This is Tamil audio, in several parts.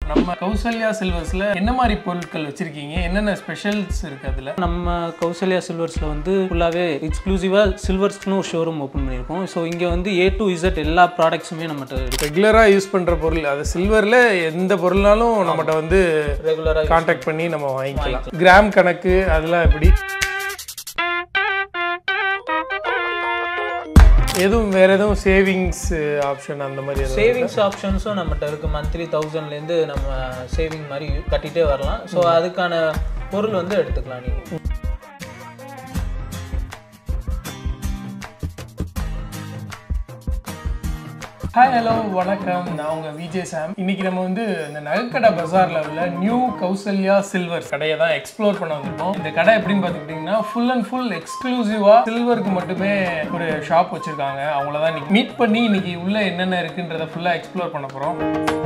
நம்ம கௌசல்யா சில்வர்ஸ்ல என்ன மாதிரி பொருட்கள் வச்சிருக்கீங்க என்னென்ன ஸ்பெஷல்ஸ் இருக்கு அதுல நம்ம கௌசல்யா சில்வர்ஸில் வந்து ஃபுல்லாகவே எக்ஸ்க்ளூசிவாக சில்வர்ஸ்னு ஒரு ஷோரூம் ஓப்பன் பண்ணியிருக்கோம் ஸோ இங்கே வந்து ஏ டு இசட் எல்லா ப்ராடக்ட்ஸுமே நம்மகிட்ட இருக்கு ரெகுலரா யூஸ் பண்ற பொருள் அது சில்வர்ல எந்த பொருள்னாலும் நம்மகிட்ட வந்து ரெகுலராக காண்டாக்ட் பண்ணி நம்ம வாங்கிக்கலாம் கிராம் கணக்கு அதெல்லாம் எப்படி எதுவும் வேற எதுவும் சேவிங்ஸ் ஆப்ஷன் அந்த மாதிரி எதுவும் சேவிங்ஸ் ஆப்ஷன்ஸும் நம்மகிட்ட இருக்குது மந்த்லி தௌசண்ட்லேருந்து நம்ம சேவிங் மாதிரி கட்டிகிட்டே வரலாம் ஸோ அதுக்கான பொருள் வந்து எடுத்துக்கலாம் நீங்கள் ஹாய் ஹலோ வணக்கம் நான் உங்க விஜய் சாம் இன்னைக்கு நம்ம வந்து இந்த நகைக்கடை பஜார்ல உள்ள நியூ கௌசல்யா சில்வர் கடையை தான் எக்ஸ்ப்ளோர் பண்ண வந்திருக்கோம் இந்த கடை எப்படின்னு பார்த்துக்கிட்டிங்கன்னா ஃபுல் அண்ட் ஃபுல் எக்ஸ்க்ளூசிவா சில்வருக்கு மட்டுமே ஒரு ஷாப் வச்சிருக்காங்க அவங்கள தான் இன்னைக்கு மீட் பண்ணி இன்னைக்கு உள்ள என்னென்ன இருக்குன்றத ஃபுல்லா எக்ஸ்ப்ளோர் பண்ண போறோம்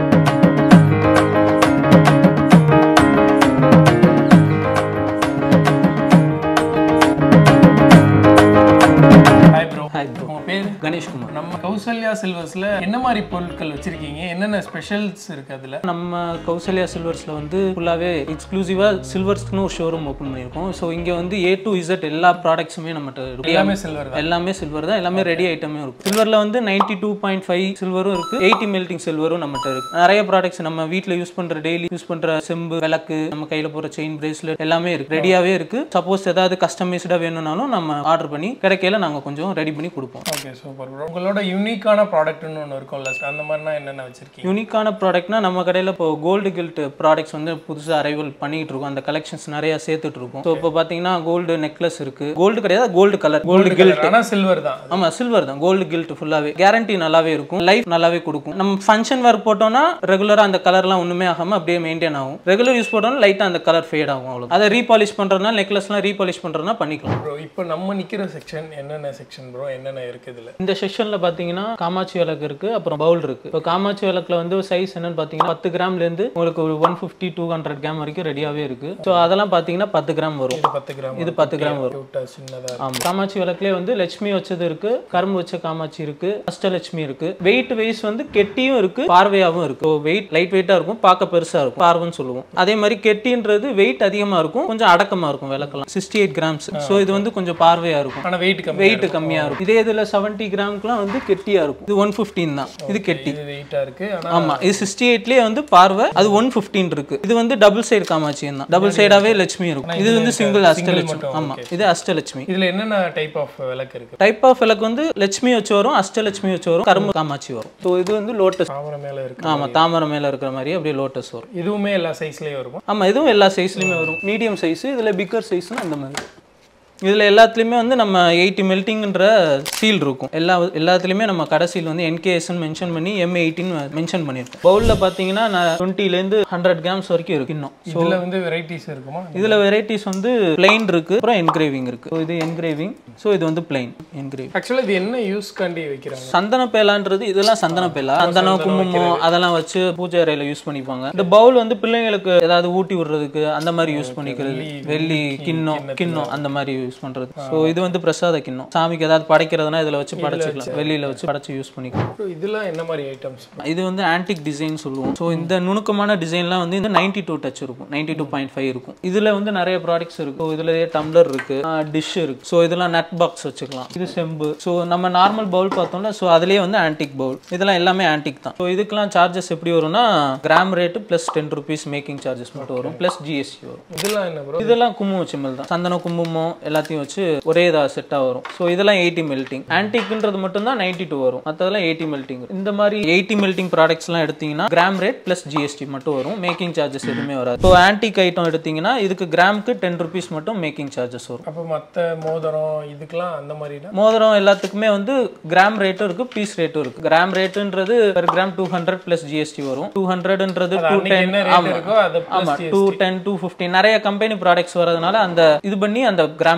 ஹாய் ப்ரோ ஹாய் ப்ரோ உங்க பேர் கணேஷ்குமார் நம்ம கௌசல்யா சில்வர்ஸ்ல என்ன மாதிரி பொருட்கள் வச்சிருக்கீங்க என்னென்ன ஸ்பெஷல்ஸ் இருக்கு அதுல நம்ம கௌசல்யா சில்வர்ஸில் வந்து ஃபுல்லாகவே எக்ஸ்க்ளூசிவாக சில்வர்ஸ்னு ஒரு ஷோரூம் ஓப்பன் பண்ணியிருக்கோம் ஸோ இங்கே வந்து ஏ டு இசட் எல்லா ப்ராடக்ட்ஸுமே நம்மகிட்ட இருக்கு எல்லாமே சில்வர் தான் எல்லாமே சில்வர் தான் எல்லாமே ரெடி ஐட்டமே இருக்கும் சில்வரில் வந்து நைன்டி டூ பாயிண்ட் ஃபைவ் சில்வரும் இருக்கு எயிட்டி மெல்டிங் சில்வரும் நம்மகிட்ட இருக்கு நிறைய ப்ராடக்ட்ஸ் நம்ம வீட்டில் யூஸ் பண்ற டெய்லி யூஸ் பண்ற செம்பு விளக்கு நம்ம கையில் போகிற செயின் பிரேஸ்லெட் எல்லாமே இருக்கு ரெடியாகவே இருக்கு சப்போஸ் ஏதாவது கஸ்டமைஸ்டாக வேணும்னாலும் நம்ம ஆர்டர் பண்ணி கிடைக்கையில நாங்கள் கொஞ்சம் ரெடி பண்ணி கொடுப்போம் ஓகே சூப்பர் ப்ரோ உங்களோட யூனிக்கான ப்ராடக்ட்னு ஒன்று இருக்கும்ல அந்த மாதிரினா என்னென்ன வச்சிருக்கீங்க யூனிக்கான ப்ராடக்ட்னா நம்ம கடையில் இப்போ கோல்டு கில்ட் ப்ராடக்ட்ஸ் வந்து புதுசாக அரைவல் பண்ணிட்டு இருக்கோம் அந்த கலெக்ஷன்ஸ் நிறைய சேர்த்துட்டு இருக்கோம் ஸோ இப்போ பார்த்தீங்கன்னா கோல்டு நெக்லஸ் இருக்கு கோல்டு கிடையாது கோல்டு கலர் கோல்டு கில்ட் ஆனால் சில்வர் தான் ஆமா சில்வர் தான் கோல்டு கில்ட் ஃபுல்லாவே கேரண்டி நல்லாவே இருக்கும் லைஃப் நல்லாவே கொடுக்கும் நம்ம ஃபங்க்ஷன் வேர் போட்டோம்னா ரெகுலரா அந்த கலர்லாம் ஒண்ணுமே ஆகாம அப்படியே மெயின்டைன் ஆகும் ரெகுலர் யூஸ் போட்டோம்னா லைட்டா அந்த கலர் ஃபேட் ஆகும் அவ்வளோ அதை ரீபாலிஷ் பண்றதுனா நெக்லஸ்லாம் ரீபாலிஷ் பண்றதுனா பண்ணிக்கலாம் ப்ரோ இப்போ நம்ம நிக்கிற செக்ஷன் என்னென்ன செக்ஷன் ப்ரோ என்னென்ன இருக்கு இதுல இந்த செஷன்ல பாத்தீங்கன்னா காமாட்சி விளக்கு இருக்கு அப்புறம் பவுல் இருக்கு இப்போ காமாட்சி விளக்குல வந்து சைஸ் என்னன்னு பாத்தீங்கன்னா பத்து கிராம்ல இருந்து உங்களுக்கு ஒரு one fifty two hundred gram வரைக்கும் ரெடியாவே இருக்கு ஸோ அதெல்லாம் பாத்தீங்கன்னா பத்து கிராம் வரும் இது பத்து கிராம் இது பத்து கிராம் வரும் கியூட்டா சின்னதா ஆமா காமாட்சி விளக்குலேயே வந்து லட்சுமி வச்சது இருக்கு கரும்பு வச்ச காமாட்சி இருக்கு அஷ்டலட்சுமி இருக்கு வெயிட் வைஸ் வந்து கெட்டியும் இருக்கு பார்வையாவும் இருக்கு வெயிட் லைட் வெயிட்டா இருக்கும் பார்க்க பெருசா இருக்கும் பார்வைன்னு சொல்லுவோம் அதே மாதிரி கெட்டின்றது வெயிட் அதிகமா இருக்கும் கொஞ்சம் அடக்கமா இருக்கும் விளக்கெல்லாம் சிக்ஸ்டி எயிட் கிராம்ஸ் ஸோ இது வந்து கொஞ்சம் பார்வையா இருக்கும் ஆனா வெயிட் கம்மி வெயிட் கம்மியா இருக்கும் இதே இதுல செவன்ட்டி கிராம்க்குலாம் வந்து கெட்டியா இருக்கும் இது ஒன் ஃபிஃப்டீன் தான் இது கெட்டி இது வெயிட்டா இருக்கு ஆனா ஆமா இது சிக்ஸ்டி எயிட்லயே வந்து பார்வை அது ஒன் ஃபிஃப்டீன் இருக்கு இது வந்து டபுள் சைடு காமாட்சியம் தான் டபுள் சைடாவே லட்சுமி இருக்கும் இது வந்து சிங்கிள் அஷ்டலட்சுமி ஆமா இது அஷ்டலட்சுமி இதுல என்னென்ன டைப் ஆஃப் விளக்கு இருக்கு டைப் ஆஃப் விளக்கு வந்து லட்சுமி வச்சு வரும் அஷ்டலட்சுமி வச்சு வரும் கரும்பு காமாட்சி வரும் ஸோ இது வந்து லோட்டஸ் தாமரை மேல இருக்கு ஆமா தாமரை மேல இருக்கிற மாதிரி அப்படியே லோட்டஸ் வரும் இதுவுமே எல்லா சைஸ்லயும் வருமா ஆமா இதுவும் எல்லா சைஸ்லயுமே வரும் மீடியம் சைஸ் இதுல பிக்கர் சைஸ்னா இந்த மாதிரி இதில் எல்லாத்துலேயுமே வந்து நம்ம எயிட்டி மெல்ட்டிங்ன்ற சீல் இருக்கும் எல்லா எல்லாத்துலேயுமே நம்ம கடைசியில் வந்து என்கேஎஸ்ன்னு மென்ஷன் பண்ணி எம் எயிட்டின்னு மென்ஷன் பண்ணியிருக்கோம் பவுலில் பார்த்தீங்கன்னா நான் டுவெண்ட்டிலேருந்து ஹண்ட்ரட் கிராம்ஸ் வரைக்கும் இருக்கு இன்னும் இதுல வந்து வெரைட்டிஸ் இருக்குமா இதில் வெரைட்டிஸ் வந்து பிளைன் இருக்கு அப்புறம் என்கிரேவிங் இருக்கு ஸோ இது என்கிரேவிங் ஸோ இது வந்து பிளைன் என்கிரேவிங் ஆக்சுவலா இது என்ன யூஸ் காண்டி வைக்கிறாங்க சந்தன பேலான்றது இதெல்லாம் சந்தன பேலா சந்தனம் குங்குமம் அதெல்லாம் வச்சு பூஜை அறையில யூஸ் பண்ணிப்பாங்க இந்த பவுல் வந்து பிள்ளைங்களுக்கு ஏதாவது ஊட்டி விடுறதுக்கு அந்த மாதிரி யூஸ் பண்ணிக்கிறது வெள்ளி கிண்ணம் கிண்ணம் அந்த மாதிரி யூஸ் பண்றது ஸோ இது வந்து பிரசாத கிண்ணம் சாமிக்கு ஏதாவது படைக்கிறதுனா இதுல வச்சு படைச்சிக்கலாம் வெள்ளியில வச்சு படைச்சு யூஸ் பண்ணிக்கலாம் Bro, இதெல்லாம் என்ன மாதிரி ஐட்டம்ஸ் இது வந்து ஆன்டிக் டிசைன் சொல்லுவோம் ஸோ இந்த நுணுக்கமான டிசைன்லாம் வந்து இந்த நைன்டி டூ டச் இருக்கும் நைன்டி டூ பாயிண்ட் ஃபைவ் இருக்கும் இதுல வந்து நிறைய ப்ராடக்ட்ஸ் இருக்கு ஸோ இதுல டம்ளர் இருக்கு டிஷ் இருக்கு ஸோ இதெல்லாம் நட் பாக்ஸ் வச்சுக்கலாம் இது செம்பு ஸோ நம்ம நார்மல் பவுல் பார்த்தோம்ல ஸோ அதுலயே வந்து ஆன்டிக் பவுல் இதெல்லாம் எல்லாமே ஆன்டிக் தான் ஸோ இதுக்கெல்லாம் சார்ஜஸ் எப்படி வரும்னா gram rate plus ten rupees making charges மட்டும் வரும் ப்ளஸ் ஜிஎஸ்டி வரும் இதெல்லாம் என்ன ப்ரோ இதெல்லாம் குங்குமம் சிம்மல் தான் சந்தனம் குங்குமம் எல்லாத்தையும் வச்சு ஒரே இதா செட்டாக வரும் ஸோ இதெல்லாம் எயிட்டி மெல்ட்டிங் ஆன்டிக்ன்றது மட்டும் தான் நைன்டி டூ வரும் மற்றதெல்லாம் எயிட்டி மெல்ட்டிங் இந்த மாதிரி எயிட்டி மெல்ட்டிங் ப்ராடக்ட்ஸ்லாம் எடுத்தீங்கன்னா கிராம் ரேட் ப்ளஸ் ஜிஎஸ்டி மட்டும் வரும் மேக்கிங் சார்ஜஸ் எதுவுமே வராது இப்போ ஆன்டிக் ஐட்டம் எடுத்தீங்கன்னா இதுக்கு கிராமுக்கு டென் ருபீஸ் மட்டும் மேக்கிங் சார்ஜஸ் வரும் அப்ப மத்த மோதிரம் இதுக்கெல்லாம் அந்த மாதிரினா மோதிரம் எல்லாத்துக்குமே வந்து கிராம் ரேட்டும் இருக்கு பீஸ் ரேட்டும் இருக்கு கிராம் ரேட்டுன்றது per gram two hundred plus GST வரும் டூ ஹண்ட்ரட்ன்றது டூ அன்னைக்கு டென் என்ன ரேட் இருக்கோ அதை ஆமா டூ டென் டூ ஃபிஃப்டின் நிறைய கம்பெனி ப்ராடக்ட்ஸ் வரதுனால அந்த இது பண்ணி அந்த கிராம்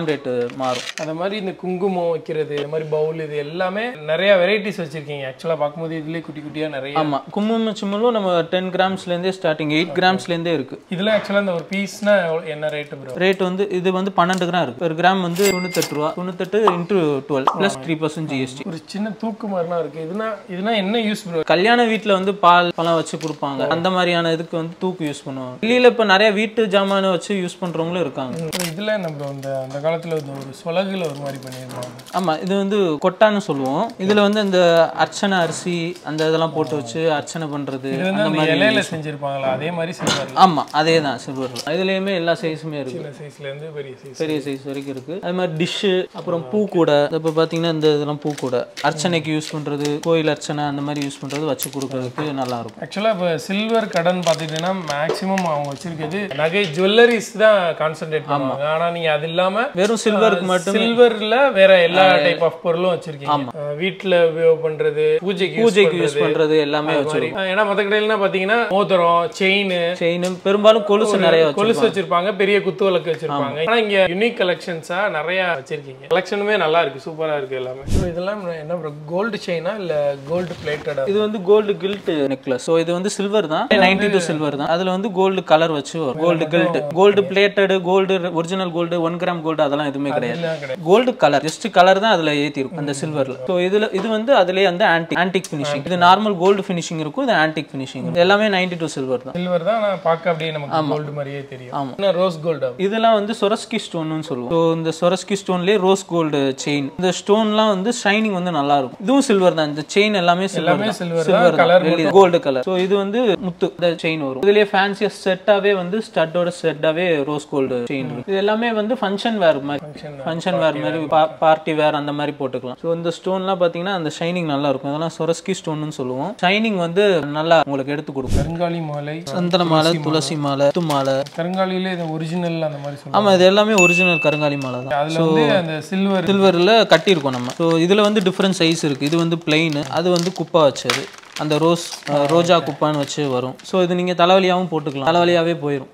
கிராம் ரேட்டு மாறும் அந்த மாதிரி இந்த குங்குமம் வைக்கிறது இந்த மாதிரி பவுல் இது எல்லாமே நிறைய வெரைட்டிஸ் வச்சிருக்கீங்க ஆக்சுவலாக பார்க்கும்போது இதுலேயே குட்டி குட்டியாக நிறைய ஆமா குங்கும சிம்மலும் நம்ம டென் கிராம்ஸ்லேருந்தே ஸ்டார்டிங் எயிட் கிராம்ஸ்லேருந்தே இருக்கு இதெல்லாம் ஆக்சுவலாக இந்த ஒரு பீஸ்னா என்ன ரேட்டு ப்ரோ ரேட் வந்து இது வந்து பன்னெண்டு கிராம் இருக்கு ஒரு கிராம் வந்து தொண்ணூத்தெட்டு ரூபா தொண்ணூத்தெட்டு into twelve plus three percent GST ஒரு சின்ன தூக்கு மாதிரிலாம் இருக்கு இதுனா இதுனா என்ன யூஸ் ப்ரோ கல்யாண வீட்டில் வந்து பால் பழம் வச்சு கொடுப்பாங்க அந்த மாதிரியான இதுக்கு வந்து தூக்கு யூஸ் பண்ணுவாங்க வெளியில இப்போ நிறைய வீட்டு ஜாமானை வச்சு யூஸ் பண்றவங்களும் இருக்காங்க இதில் நம்ம இந்த அந்த காலத்தில் இந்த ஒரு சொலகுல ஒரு மாதிரி பண்ணியிருப்பாங்க ஆமா இது வந்து கொட்டான்னு சொல்லுவோம் இதுல வந்து இந்த அர்ச்சனை அரிசி அந்த இதெல்லாம் போட்டு வச்சு அர்ச்சனை பண்றது இது வந்து அந்த இலையில செஞ்சிருப்பாங்களா அதே மாதிரி சில்வர் ஆமா அதே தான் சில்வர் இதுலயுமே எல்லா சைஸுமே இருக்கு சின்ன சைஸ்ல இருந்து பெரிய சைஸ் பெரிய சைஸ் வரைக்கும் இருக்கு அது மாதிரி டிஷ்ஷு அப்புறம் பூக்கூடை இப்போ பார்த்தீங்கன்னா இந்த இதெல்லாம் பூக்கூடை அர்ச்சனைக்கு யூஸ் பண்றது கோயில் அர்ச்சனை அந்த மாதிரி யூஸ் பண்றது வச்சு கொடுக்கறதுக்கு நல்லா இருக்கும் ஆக்சுவலாக இப்போ சில்வர் கடன் பார்த்துக்கிட்டீங்கன்னா மேக்ஸிமம் அவங்க வச்சிருக்கிறது நகை ஜுவல்லரிஸ் தான் கான்சென்ட்ரேட் பண்ணுவாங்க ஆனா நீங்க அது இல்லாம வெறும் சில்வருக்கு மட்டும் சில்வர்ல வேற எல்லா டைப் ஆஃப் பொருளும் வச்சிருக்கீங்க அஹ் வீட்ல உபயோகம் பண்றது பூஜைக்கு use பூஜைக்கு யூஸ் பண்றது எல்லாமே வச்சு மாதிரி. அஹ் ஏன்னா மற்ற கடையிலாம் பாத்தீங்கன்னா மோதிரம் செயின் செயின் பெரும்பாலும் கொலுசு நிறைய வச்சு கொலுசு வச்சிருப்பாங்க பெரிய குத்து விளக்கு வச்சிருப்பாங்க ஆனா இங்க யூனிக் கலெக்ஷன்ஸா நிறைய வச்சிருக்கீங்க கலெக்ஷனுமே நல்லா இருக்கு சூப்பரா இருக்கு எல்லாமே So இதெல்லாம் என்ன ப்ரோ கோல்டு செயினா இல்ல கோல்டு பிளேட்டடா இது வந்து கோல்டு கில்ட் நெக்லஸ் ஸோ இது வந்து சில்வர் தான் நைன்டி டூ சில்வர் தான் அதுல வந்து கோல்டு கலர் வச்சு வரும் gold gilt gold plated gold original gold one gram gold அதெல்லாம் எதுவுமே கிடையாது எல்லாம் கிடையாது கோல்டு கலர் ஜஸ்ட் கலர் தான் அதுல ஏத்தி இருக்கும் அந்த சில்வர்ல ஸோ இதுல இது வந்து அதுலயே வந்து ஆன்டிக் ஆன்டிக் ஃபினிஷிங் இது நார்மல் கோல்டு ஃபினிஷிங் இருக்கும் இது ஆன்டிக் ஃபினிஷிங் எல்லாமே நைன்டி டூ சில்வர் தான் சில்வர் தான் நான் பார்க்க அப்படியே நமக்கு கோல்டு மாதிரியே தெரியும் என்ன ரோஸ் கோல்டு இதெல்லாம் வந்து சொரஸ்கி ஸ்டோன்னு சொல்லுவோம் ஸோ இந்த சொரஸ்கி ஸ்டோன்லேயே ரோஸ் கோல்டு செயின் இந்த ஸ்டோன்லாம் வந்து ஷைனிங் வந்து நல்லா இருக்கும் இதுவும் சில்வர் தான் இந்த செயின் எல்லாமே சில்வர் தான் silver தான், silver colour gold colour so இது வந்து முத்து இந்த செயின் வரும் இதுலயே ஃபேன்சியா செட்டாவே வந்து ஸ்டட்டோட செட்டாவே ரோஸ் கோல்டு செயின் இருக்கு இது எல்லாமே வந்து ஃபங்க்ஷன் வேர் மாதிரி ஃபங்க்ஷன் வேர் மாதிரி பார்ட்டி வேர் அந்த மாதிரி போட்டுக்கலாம் ஸோ இந்த ஸ்டோன்லாம் பார்த்தீங்கன்னா அந்த ஷைனிங் நல்லா இருக்கும் இதெல்லாம் சொரஸ்கி ஸ்டோன்னு சொல்லுவோம் ஷைனிங் வந்து நல்லா உங்களுக்கு எடுத்து கொடுக்கும் கருங்காலி மாலை சந்தன மாலை துளசி மாலை முத்து மாலை கருங்காலியில இது ஒரிஜினல் அந்த மாதிரி சொல்லுவாங்க ஆமா இது எல்லாமே ஒரிஜினல் கருங்காலி மாலை தான் அதுல வந்து அந்த சில்வர் சில்வரில் கட்டியிருக்கோம் நம்ம ஸோ இதில் வந்து டிஃப்ரெண்ட் சைஸ் இருக்குது இது வந்து பிளெயின் அது வந்து குப்பா வச்சது அந்த ரோஸ் அஹ், ரோஜா குப்பான்னு வச்சு வரும் ஸோ இது நீங்கள் தலைவலியாகவும் போட்டுக்கலாம் தலைவலியாகவே போயிடும்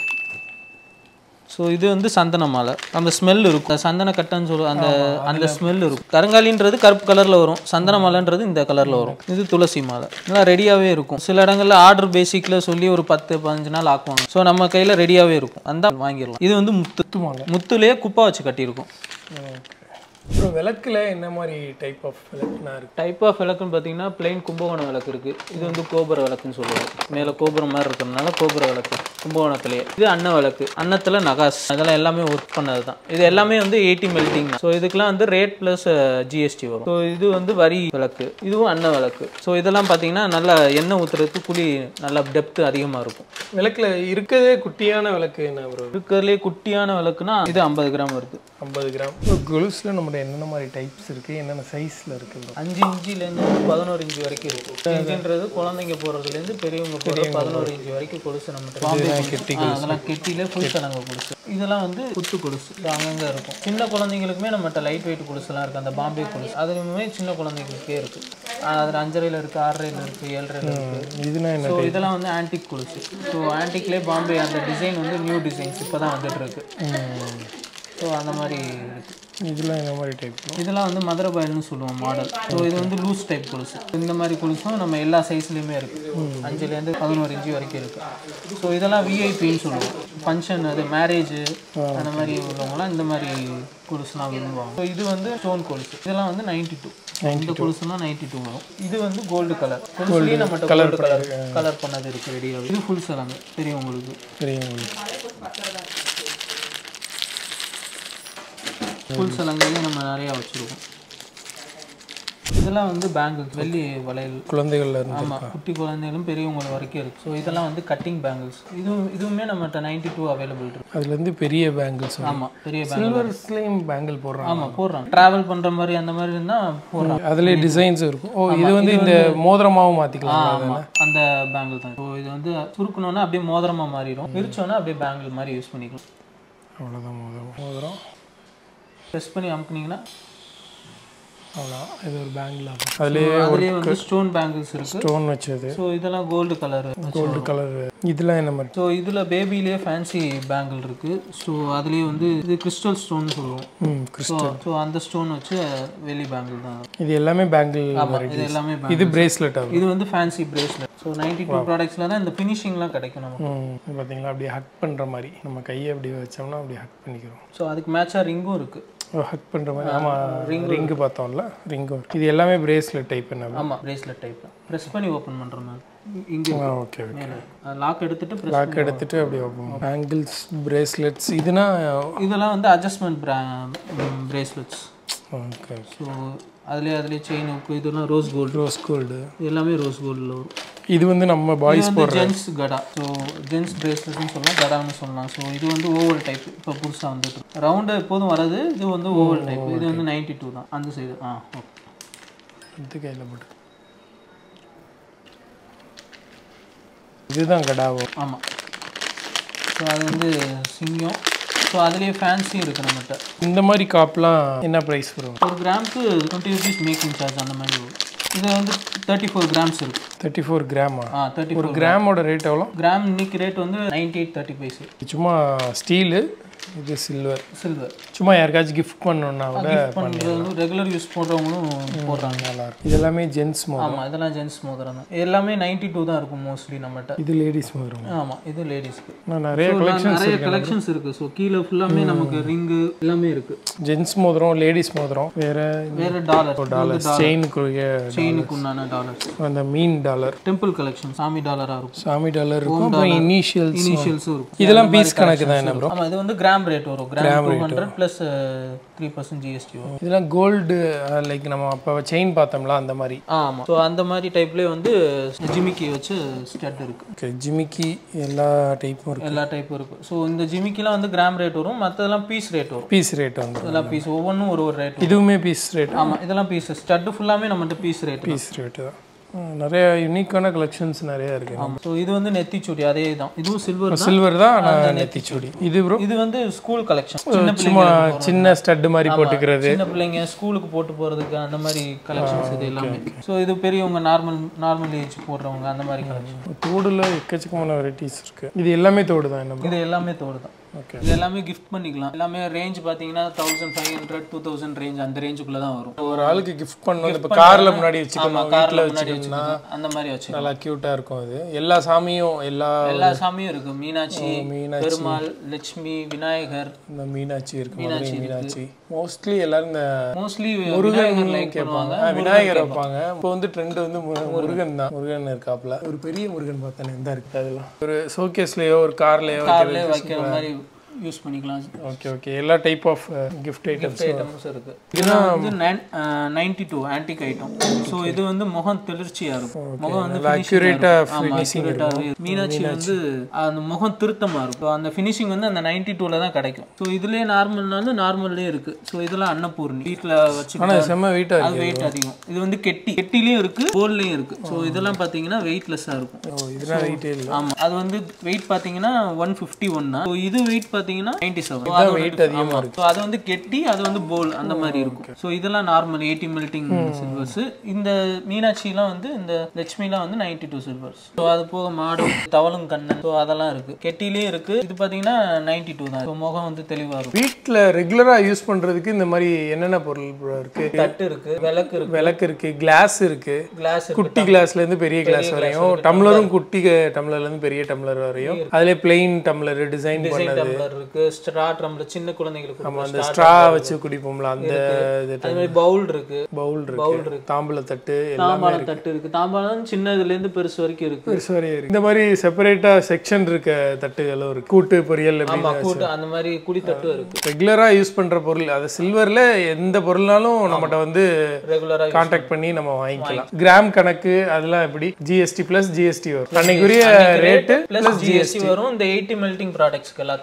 ஸோ இது வந்து சந்தன மாலை அந்த ஸ்மெல் இருக்கும் அந்த சந்தன கட்டைன்னு சொல்லுவோம் அந்த அந்த ஸ்மெல் இருக்கும் கருங்காலின்றது கருப்பு கலரில் வரும் சந்தன மாலைன்றது இந்த கலரில் வரும் இது துளசி மாலை நல்லா ரெடியாகவே இருக்கும் சில இடங்களில் ஆர்டர் பேசிக்கில் சொல்லி ஒரு பத்து பதினஞ்சு நாள் ஆக்குவாங்க ஸோ நம்ம கையில் ரெடியாகவே இருக்கும் அந்த வாங்கிடலாம் இது வந்து முத்து மாலை முத்துலேயே குப்பா வச்சு கட்டியிருக்கும் அப்புறம் விளக்குல என்ன மாதிரி டைப் ஆஃப் விளக்குனா இருக்கு டைப் ஆஃப் விளக்குன்னு பார்த்தீங்கன்னா பிளைன் கும்பகோணம் விளக்கு இருக்கு இது வந்து கோபுர விளக்குன்னு சொல்லுவாங்க மேலே கோபுரம் மாதிரி இருக்கிறதுனால கோபுர விளக்கு கும்பகோணத்துலேயே இது அன்ன விளக்கு அன்னத்தில் நகாஸ் அதெல்லாம் எல்லாமே ஒர்க் பண்ணது தான் இது எல்லாமே வந்து எயிட்டி மெல்டிங் ஸோ இதுக்கெல்லாம் வந்து ரேட் ப்ளஸ் ஜிஎஸ்டி வரும் ஸோ இது வந்து வரி விளக்கு இதுவும் அன்ன விளக்கு ஸோ இதெல்லாம் பார்த்தீங்கன்னா நல்லா எண்ணெய் ஊற்றுறதுக்கு குழி நல்லா டெப்த் அதிகமாக இருக்கும் விளக்குல இருக்கதே குட்டியான விளக்கு என்ன ப்ரோ இருக்கிறதுலே குட்டியான விளக்குனா இது ஐம்பது கிராம் வருது ஐம்பது கிராம் கொலுசுல நம்மளோட என்னென்ன மாதிரி டைப்ஸ் இருக்கு என்னென்ன சைஸ்ல இருக்கு bro? அஞ்சு இன்ச்சிலேருந்து பதினோரு இன்ச்சு வரைக்கும் இருக்கும் இன்ச்சுன்றது குழந்தைங்க போடுறதுலேருந்து பெரியவங்க போடுற பதினோரு இன்ச்சு வரைக்கும் கொலுசு நம்ம பாம்பே கொலுசு. ஆ, அதெல்லாம் கெட்டியில ஃபுல் சடங்கு கொலுசு இதெல்லாம் வந்து குத்து கொலுசு இது அங்கங்க இருக்கும் சின்ன குழந்தைங்களுக்குமே நம்மகிட்ட லைட் வெயிட் கொலுசுலாம் இருக்கு அந்த பாம்பே கொலுசு அதுவுமே சின்ன குழந்தைங்களுக்கே இருக்கு ஆ, அதுல அஞ்சரையில் இருக்கு ஆறரையில் இருக்கு ஏழரையில் இருக்கு இதுனா என்ன ஸோ இதெல்லாம் வந்து ஆன்டிக் கொலுசு ஸோ ஆன்டிக்லேயே பாம்பே அந்த டிசைன் வந்து நியூ டிசைன்ஸ் இப்போ தான் வந்துட்டு இருக்கு ஸோ அந்த மாதிரி இருக்கு இதெல்லாம் என்ன மாதிரி டைப் இதெல்லாம் வந்து மதுரை பயல்னு சொல்லுவோம் மாடல் ஸோ இது வந்து லூஸ் டைப் கொலுசு இந்த மாதிரி கொலுசும் நம்ம எல்லா சைஸ்லையுமே இருக்குது அஞ்சுலேருந்து பதினோரு இன்ச்சு வரைக்கும் இருக்குது ஸோ இதெல்லாம் விஐபின்னு சொல்லுவோம் ஃபங்க்ஷன் அது மேரேஜ் அந்த மாதிரி உள்ளவங்கலாம் இந்த மாதிரி கொலுசுலாம் விரும்புவாங்க ஸோ இது வந்து ஸ்டோன் கொலுசு இதெல்லாம் வந்து நைன்டி டூ இந்த கொலுசுலாம் நைன்டி டூ வரும் இது வந்து கோல்டு கலர் கொலுசுலேயே நம்மகிட்ட கோல்டு கலர் கலர் பண்ணது இருக்குது ரெடியாக இது ஃபுல் சலங்கு தெரியும் உங்களுக்கு தெரியும் உங்களுக்கு ஃபுல் சலங்கையிலே நம்ம நிறையா வச்சுருக்கோம் இதெல்லாம் வந்து பேங்கிள்ஸ் வெள்ளி வளையல் குழந்தைகள்ல இருந்து ஆமாம் குட்டி குழந்தைகளும் பெரியவங்க வரைக்கும் இருக்குது ஸோ இதெல்லாம் வந்து கட்டிங் பேங்கிள்ஸ் இதுவும் இதுவுமே நம்மகிட்ட நைன்டி டூ அவைலபிள் இருக்கு அதுல இருந்து பெரிய பேங்கிள்ஸ் ஆமாம் பெரிய பேங்கிள் சில்வர்ஸ்லயும் பேங்கிள் போடுறாங்க ஆமாம் போடுறாங்க ட்ராவல் பண்ணுற மாதிரி அந்த மாதிரி இருந்தால் போடுறாங்க அதுலயே டிசைன்ஸ் இருக்கும் ஓ இது வந்து இந்த மோதிரமாவும் மாத்திக்கலாம் ஆமாம் அந்த பேங்கிள் தான் ஸோ இது வந்து சுருக்கணுன்னா அப்படியே மோதிரமாக மாறிடும் பிரிச்சோன்னா அப்படியே பேங்கிள் மாதிரி யூஸ் பண்ணிக்கலாம் அவ்வளோதான் மோதிரம் மோதிரம் ப்ரெஸ் பண்ணி அமுக்குனீங்கன்னா அவ்வளோ இது ஒரு பேங்கில் அதுலேயே அதுலேயே வந்து ஸ்டோன் பேங்கிள்ஸ் இருக்கு ஸ்டோன் வச்சது ஸோ இதெல்லாம் கோல்டு கலர் கோல்டு கலர் இதெல்லாம் என்ன மாதிரி ஸோ இதில் பேபிலேயே ஃபேன்சி பேங்கிள் இருக்கு ஸோ அதுலேயே வந்து இது கிறிஸ்டல் ஸ்டோன் சொல்லுவோம் ம் கிறிஸ் ஸோ ஸோ அந்த ஸ்டோன் வச்சு வெளி பேங்கிள் தான் இது எல்லாமே பேங்கிள் ஆமாம் இது எல்லாமே bangle. இது பிரேஸ்லெட் ஆகும் இது வந்து fancy bracelet so ninety two ப்ராடக்ட்ஸில் தான் இந்த ஃபினிஷிங்லாம் கிடைக்கும் நமக்கு ம் இது பார்த்தீங்களா அப்படியே ஹக் பண்ணுற மாதிரி நம்ம கையை அப்படி வச்சோம்னா அப்படியே ஹக் பண்ணிக்கிறோம் ஸோ அதுக்கு மேட்சாக ரிங்கும் இருக்கு ஹக் பண்ணுற மாதிரி ஆமாம் ரிங்கு பார்த்தோம்ல ரிங்கும் இது எல்லாமே பிரேஸ்லெட் டைப் என்ன ஆமாம் பிரேஸ்லெட் டைப் ப்ரெஸ் பண்ணி ஓப்பன் பண்ணுற மாதிரி இங்கே ஆ ஓகே ஓகே மேலே லாக் எடுத்துட்டு press லாக் எடுத்துட்டு அப்படியே ஓப்பன் பேங்கிள்ஸ் பிரேஸ்லெட்ஸ் இதுனா இதெல்லாம் வந்து அட்ஜஸ்ட்மெண்ட் பிரேஸ்லெட்ஸ் ஓகே ஸோ அதுலேயே அதுலேயே செயின் இதெல்லாம் ரோஸ் கோல்டு ரோஸ் கோல்டு எல்லாமே ரோஸ் கோல்டில் வரும் இது வந்து நம்ம பாய்ஸ் இது வந்து ஜென்ஸ் கடா ஸோ ஜென்ஸ் பிரேஸ்லெட்னு சொல்லலாம் கடான்னு சொல்லலாம் ஸோ இது வந்து ஓவல் டைப் இப்போ புதுசாக வந்துட்டு ரவுண்டு எப்போதும் வராது இது வந்து ஓவல் டைப் இது வந்து நைன்டி டூ தான் அந்த சைடு ஆ ஓகே இது கையில் போட்டு இதுதான் கடாவோ ஆமாம் ஸோ அது வந்து சிங்கம் ஸோ அதுலேயே ஃபேன்சி இருக்குது நம்மகிட்ட இந்த மாதிரி காப்லாம் என்ன ப்ரைஸ் வரும் ஒரு கிராமுக்கு டுவெண்ட்டி ருபீஸ் மேக்கிங் சார்ஜ் அந்த மாதிரி வரும் இது வந்து தேர்ட்டி ஃபோர் கிராம்ஸ் இருக்குது தேர்ட்டி ஃபோர் கிராமா ஆ தேர்ட்டி ஒரு கிராமோட ரேட் எவ்வளோ கிராம் இன்னைக்கு ரேட் வந்து நைன்டி எயிட் தேர்ட்டி பைசு சும்மா ஸ்டீலு இது சில்வர் சில்வர் சும்மா யாருக்காச்சும் கிஃப்ட் பண்ணணுன்னா கூட பண்ணுறது ரெகுலர் யூஸ் பண்ணுறவங்களும் போடுறாங்க நல்லா இருக்கும் இது எல்லாமே ஜென்ஸ் மோதிரம் ஆமாம் இதெல்லாம் ஜென்ஸ் மோதிரம் தான் எல்லாமே நைன்டி டூ தான் இருக்கும் மோஸ்ட்லி நம்மகிட்ட இது லேடிஸ் மோதிரம் ஆமாம் இது லேடிஸ்க்கு நான் நிறைய கலெக்ஷன் நிறைய கலெக்ஷன்ஸ் இருக்கு ஸோ கீழே ஃபுல்லாமே நமக்கு ரிங்கு எல்லாமே இருக்கு ஜென்ஸ் மோதிரம் லேடிஸ் மோதிரம் வேற வேற டாலர் டாலர் செயினுக்குரிய செயினுக்கு உண்டான டாலர்ஸ் அந்த மீன் டாலர் டெம்பிள் கலெக்ஷன் சாமி டாலராக இருக்கும் சாமி டாலர் இருக்கும் அப்புறம் இனிஷியல்ஸ் இனிஷியல்ஸும் இருக்கும் இதெல்லாம் பீஸ் கணக்கு தான் என்ன ப்ரோ ஆமாம் இது வந்து கிராம் ரேட் வரும் gram two hundred plus three percent GST வரும் இதெல்லாம் கோல்டு லைக் நம்ம அப்போ செயின் பார்த்தோம்ல அந்த மாதிரி ஆமாம் ஸோ அந்த மாதிரி டைப்லேயே வந்து ஜிமிக்கி வச்சு ஸ்டட் இருக்கு ஓகே ஜிமிக்கி எல்லா டைப்பும் இருக்கு எல்லா டைப்பும் இருக்கு ஸோ இந்த ஜிமிக்கிலாம் வந்து கிராம் ரேட் வரும் மற்றதெல்லாம் பீஸ் ரேட் வரும் பீஸ் ரேட் வந்து இதெல்லாம் பீஸ் ஒவ்வொன்றும் ஒரு ஒரு ரேட் இதுவுமே பீஸ் ரேட் ஆமாம் இதெல்லாம் பீஸ் ஸ்டட்டு ஃபுல்லாமே நம்மகிட்ட பீஸ் ரேட் பீஸ் ரேட்டு தான் ம், நிறைய யூனிக்கான கலெக்ஷன்ஸ் நிறைய இருக்கு ஆமாம் ஸோ இது வந்து நெத்திச்சுடி அதே தான் இதுவும் சில்வர் தான் சில்வர் தான் ஆனால் நெத்திச்சூடி இது ப்ரோ இது வந்து ஸ்கூல் கலெக்ஷன் சின்ன சும்மா பிள்ளைங்க சின்ன ஸ்டட் மாதிரி போட்டுக்கிறது சின்ன பிள்ளைங்க ஸ்கூலுக்கு போட்டு போறதுக்கு அந்த மாதிரி கலெக்ஷன்ஸ் இது எல்லாமே ஸோ இது பெரியவங்க நார்மல் நார்மல் ஏஜ் போடுறவங்க அந்த மாதிரி கலெக்ஷன் தோடுல எக்கச்சக்கமான வெரைட்டிஸ் இருக்கு இது எல்லாமே தோடு தான் என்ன இது எல்லாமே தோடு தான் ஓகே இது எல்லாமே கிஃப்ட் பண்ணிக்கலாம் எல்லாமே ரேஞ்ச் பார்த்தீங்கன்னா thousand five hundred two thousand range அந்த ரேஞ்சுக்குள்ள தான் வரும் ஒரு ஆளுக்கு கிஃப்ட் பண்ணணும் இப்போ கார்ல முன்னாடி வச்சுக்கணும் கார்ல வீட்டில் முன்னாடி வச்சுக்கணும்னா வச்சுக்கலாம் அந்த மாதிரி வச்சு நல்லா கியூட்டா இருக்கும் அது எல்லா சாமியும் எல்லா எல்லா சாமியும் இருக்கு மீனாட்சி மீனாட்சி. பெருமாள் லட்சுமி விநாயகர் இந்த மீனாட்சி இருக்கு மதுரை மீனாட்சி மோஸ்ட்லி எல்லாரும் இந்த மோஸ்ட்லி முருகன் விநாயகர் லைக் கேட்பாங்க பண்ணுவாங்க ஆ, விநாயகர் வைப்பாங்க இப்போ வந்து ட்ரெண்ட் வந்து மு- முருகன் தான் முருகன் இருக்காப்ல ஒரு பெரிய முருகன் பார்த்தேன் இந்த இருக்கு அதெல்லாம் ஒரு ஷோகேஸ்லயோ ஒரு கார்லயோ கார்லேயே வைக்கிற மாதிரி யூஸ் பண்ணிக்கலாம் ஓகே ஓகே எல்லா type of gift items items இருக்கு இதெல்லாம் வந்து ninety two antique item so இது வந்து முகம் தெளிர்ச்சியா இருக்கும் முகம் வந்து அக்யூரேட்டா ஃபினிஷிங் மீனாட்சி வந்து அந்த முகம் திருத்தமா இருக்கும் அந்த ஃபினிஷிங் வந்து அந்த நைன்டி டூல தான் கிடைக்கும் ஸோ இதுலயே நார்மல்னாலும் நார்மல்லே இருக்கு ஸோ இதெல்லாம் அன்னபூர்ணி வீட்டில் வச்சு ஆனா செம்ம வெயிட்டா அது வெயிட் அதிகம் இது வந்து கெட்டி கெட்டிலையும் இருக்கு கோல்ட்லயும் இருக்கு ஸோ இதெல்லாம் பாத்தீங்கன்னா வெயிட்லெஸ்ஸா இருக்கும் ஓ இதெல்லாம் வெயிட்டே இல்லை ஆமா அது வந்து வெயிட் பாத்தீங்கன்னா ஒன் ஃபிஃப்டி ஒன் தான் So, இது வெயிட் பாத்தீங்கன்னா நைன்டி செவன் weight அதிகமா ஸோ அது வந்து கெட்டி அது வந்து போல் அந்த மாதிரி இருக்கும் ஸோ இதெல்லாம் நார்மல் எயிட்டி மெல்டிங் சில்வர்ஸ் இந்த மீனாட்சிலாம் வந்து இந்த லட்சுமிலாம் வந்து நைன்டி டூ சில்வர்ஸ் ஸோ அது போக மாடு தவளும் கண்ணன் ஸோ அதெல்லாம் இருக்கு கெட்டிலேயே இருக்கு இது பாத்தீங்கன்னா நைன்டி டூ தான் ஸோ முகம் வந்து தெளிவா இருக்கும் வீட்டில் ரெகுலரா யூஸ் பண்றதுக்கு இந்த மாதிரி என்னென்ன பொருள் bro இருக்கு தட்டு இருக்கு விளக்கு இருக்கு விளக்கு இருக்கு கிளாஸ் இருக்கு கிளாஸ் குட்டி கிளாஸ்ல இருந்து பெரிய கிளாஸ் வரையும் டம்ளரும் குட்டி டம்ளர்ல இருந்து பெரிய டம்ளர் வரையும் அதுல பிளெயின் டம்ளர் டிசைன் பண்ணது டம்ளர் இருக்கு ஸ்ட்ரா டம்ளர் சின்ன குழந்தைங்களுக்கு நம்ம அந்த ஸ்ட்ரா வச்சு குடிப்போம்ல அந்த இது அது மாதிரி பவுல் இருக்கு பவுல் இருக்கு தாம்பூல தட்டு எல்லாம் தாம்பாளம் தட்டு இருக்கு தாம்பாளம் சின்னதுல இருந்து பெருசு வரைக்கும் இருக்கு பெருசு வரையும் இருக்கு இந்த மாதிரி செப்பரேட்டா செக்ஷன் இருக்க தட்டுகளும் இருக்கு கூட்டு பொரியல் ஆமா கூட்டு அந்த மாதிரி குடி தட்டும் இருக்கு ரெகுலரா யூஸ் பண்ற பொருள் அது சில்வர்ல எந்த பொருள்னாலும் நம்மகிட்ட வந்து ரெகுலரா காண்டாக்ட் பண்ணி நம்ம வாங்கிக்கலாம் கிராம் கணக்கு அதெல்லாம் எப்படி ஜிஎஸ்டி பிளஸ் ஜிஎஸ்டி வரும் அன்னைக்குரிய ரேட்டு பிளஸ் ஜிஎஸ்டி வரும் இந்த எயிட்டி மெல்டிங் ப்ராடக்ட்ஸ்க்கு எல்லாத்துக்குமே வரும்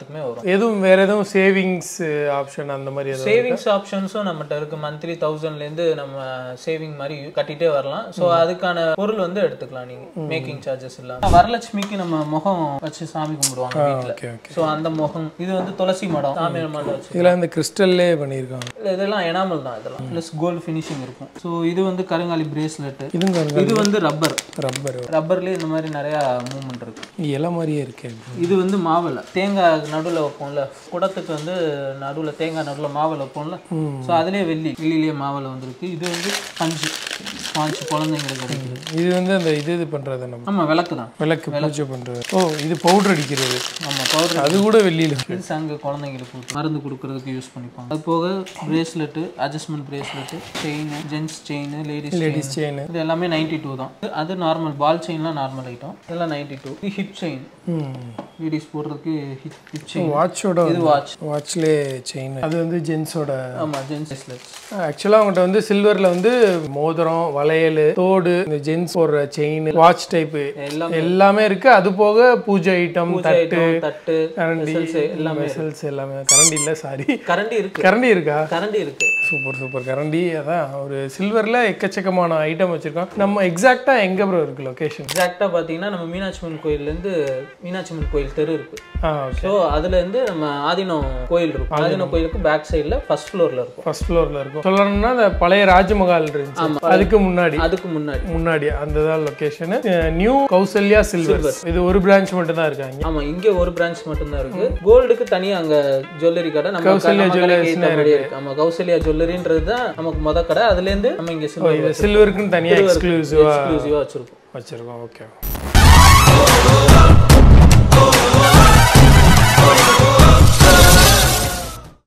எதுவும் வேற எதுவும் சேவிங்ஸ் ஆப்ஷன் அந்த மாதிரி எதுவும் சேவிங்ஸ் ஆப்ஷன்ஸும் நம்மகிட்ட இருக்கு மந்த்லி தௌசண்ட்லேருந்து நம்ம சேவிங் மாதிரி கட்டிட்டே வரலாம் ஸோ அதுக்கான பொருள் வந்து எடுத்துக்கலாம் நீங்க மேக்கிங் சார்ஜஸ் இல்லாம வரலட்சுமிக்கு நம்ம முகம் வச்சு சாமி கும்பிடுவாங்க வீட்டில் ஓகே ஓகே ஸோ அந்த முகம் இது வந்து துளசி மடம் சாமியார் மடம் வச்சு இதெல்லாம் இந்த கிறிஸ்டல்லே பண்ணியிருக்காங்க இல்ல, இதெல்லாம் எனாமல் தான் இதெல்லாம் ப்ளஸ் கோல்டு ஃபினிஷிங் இருக்கும் ஸோ இது வந்து கருங்காலி பிரேஸ்லெட் இதுவும் பாருங்க இது வந்து ரப்பர் ரப்பர் ரப்பர்லேயே இந்த மாதிரி நிறையா மூவ்மெண்ட் இருக்கு இலை மாதிரியே இருக்கு இது வந்து மாவிளை தேங்காய் நடுவில் வைப்போம்ல குடத்துக்கு வந்து நடுவில் தேங்காய் நடுவில் மாவிளை வைப்போம்ல ஸோ அதுலேயே வெள்ளி வெள்ளிலேயே மாவிளை வந்திருக்கு இது வந்து பஞ்சு ஸ்பாஞ்சு குழந்தைங்களுக்கு கிடைக்குது இது வந்து அந்த இது இது பண்றது நம்ம ஆமாம் விளக்கு தான் விளக்கு பூஜை பண்றது ஓ இது பவுடர் அடிக்கிறது ஆமாம் பவுடர் அது கூட வெளியில இருக்கு இது சங்கு குழந்தைங்களுக்கு கொடுத்து மருந்து கொடுக்கறதுக்கு யூஸ் பண்ணிப்பாங்க அது போக bracelet adjustment bracelet chain gents chain ladies ladies chain இது எல்லாமே நைன்டி டூ தான் அது நார்மல் பால் செயின்லாம் நார்மல் ஐட்டம் இதெல்லாம் நைன்டி டூ இது ஹிப் செயின் லேடிஸ் போடுறதுக்கு ஹிப் ஹிப் செயின் வாட்சோட இது வாட்ச் வாட்ச்லே செயின் அது வந்து ஜென்ஸோட ஆமாம் ஜென்ஸ் பிரேஸ்லெட்ஸ் ஆக்சுவலாக அவங்ககிட்ட வந்து சில்வர்ல வந்து மோதிரம் வளையல் தோடு இந்த ஜென்ஸ் போடுற செயின் வாட்ச் டைப்பு எல்லாம் எல்லாமே இருக்கு அது போக பூஜை ஐட்டம் தட்டு ஐட்டம் தட்டு கரண்டி vessels எல்லாமே வெசல்ஸ் எல்லாமே கரண்டி இல்ல சாரி கரண்டி இருக்கு கரண்டி இருக்கா கரண்டி இருக்கு சூப்பர் சூப்பர் கரண்டி அதான் ஒரு சில்வர்ல எக்கச்சக்கமான ஐட்டம் வச்சிருக்கோம் நம்ம எக்ஸாக்டா எங்க ப்ரோ இருக்கு லொகேஷன் எக்ஸாக்டாக பார்த்தீங்கன்னா நம்ம மீனாட்சி அம்மன் கோயில்லேருந்து மீனாட்சி அம்மன் கோயில் தெரு இருக்கு ஆ ஓகே ஸோ அதுலேருந்து நம்ம ஆதினம் கோயில் இருக்கும் ஆதினம் கோயிலுக்கு பேக் சைடில் ஃபர்ஸ்ட் ஃப்ளோரில் இருக்கும் ஃபர்ஸ்ட் ஃப்ளோர்ல இருக்கும் சொல்லணும்னா அந்த பழைய ராஜமஹால் இருந்துச்சு அதுக்கு முன்னாடி அதுக்கு முன்னாடி முன்னாடி அந்த தான் லொகேஷன் நியூ கௌசல்யா சில்வர் இது ஒரு பிரான்ச் மட்டும் தான் இருக்காங்க ஆமா இங்க ஒரு பிரான்ச் மட்டும்தான் இருக்கு கோல்டுக்கு தனியா அங்க ஜுவல்லரி கடை நம்ம கௌசல்யா நம்ம கடைக்கு jewellersல ஏத்தபடியே இருக்கு ஆமா கௌசல்யா ஜுவல்லரின்றது தான் நமக்கு மொத கடை அதுல இருந்து நம்ம இங்க சில்வர் இது சில்வருக்குன்னு தனியா எக்ஸ்க்ளூசிவா எக்ஸ்க்ளூசிவா வச்சிருக்கோம் வச்சிருக்கோம் ஓகே